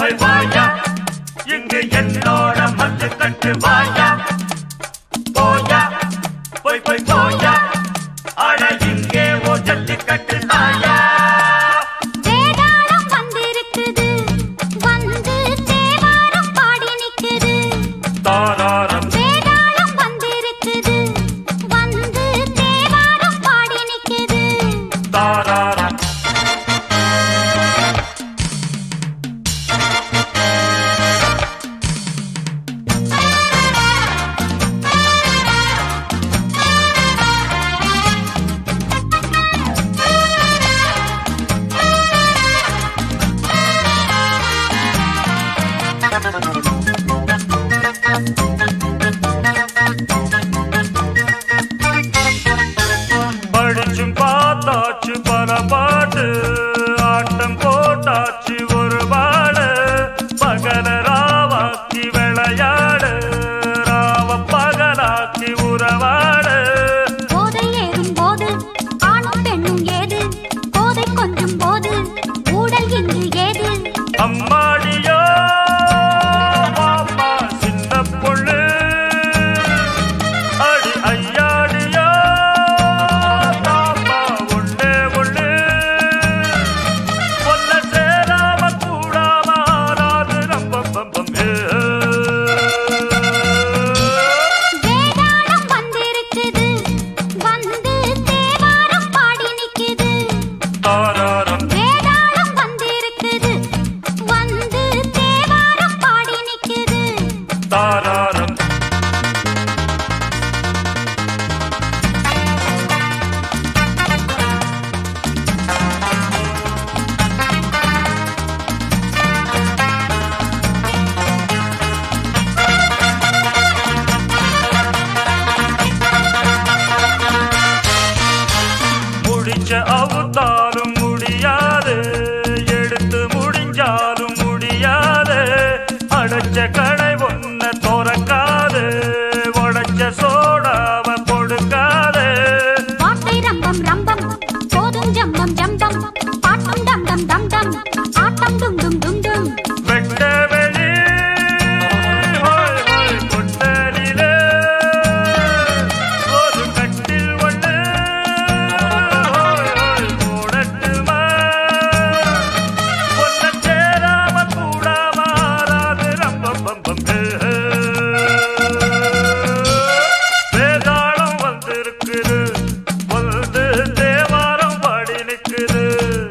ஹொய் வாயா இங்கு என்னோட மல்லு கட்டு வாயா போயா போய் போய் போயா அட இங்கே ஓ ஜல்லிக்கட்டு தாயா வேதாளம் வந்திருக்குது வந்து தேவாரம் பாடி நிக்குது தாராரம் வேதாளம் வந்திருக்குது வந்து தேவாரம் பாடி நிக்குது தாராரம் படிச்சும் பார்த்தாச்சு பல பாட்டு ஆட்டம் போட்டாச்சு ஒரு பாடு பகல ராவாக்கி விளையாடு ராவ பகலாக்கி உறவாடு போதை ஏறும் போது ஆணும் பெண்ணும் ஏது போதை கொஞ்சும் போது ஊடல் இங்கு ஏது அம்மாடியோ மாமா சின்ன பொண்ணு அடி ஐயாடியோ மாமா ஒண்ணே ஒண்ணு ஒன்ன சேராம கூடாம ஆறாது ரம்பம் பம்பம் ஏ. வேதாளம் வந்திருக்குது வந்து தேவாரம் பாடி நிக்குது தாராரம் வேதாளம் வந்திருக்குது வந்து தேவாரம் பாடி நிக்குது தாராரம் முடிச்ச அவுத்தாலும் முடியாது எடுத்து முடிஞ்சாலும் முடியாது அடைச்ச கடை ஒன்ன திறக்காது உடைச்ச சோடாவ கொடுக்காது வார்த்தை ரம்பம் ரம்பம் போதும் ஜம்பம் ஜம்பம் பாட்டம் டம் டம் டம் டம் ஆட்டம் டும் டும் டும் டும் வெட்ட வெளி ஹோய் ஹோய் கொட்டலிலே ஒரு கட்டில் ஒண்ணு ஹோய் ஹோய் போடட்டுமா ஒன்ன சேராம கூடாம ஆறாது ரம்பம் பம்பம் ஏ. வேதாளம் வந்திருக்குது வந்து தேவாரம் பாடி நிக்குது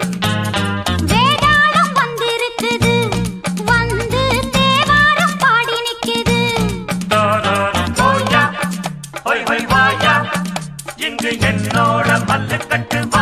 வேதாளம் வந்திருக்குது வந்து தேவாரம் பாடி நிக்குது தாராரம் போயா ஹொய் ஹொய் வாயா இங்கு என்னோட மல்லு கட்டு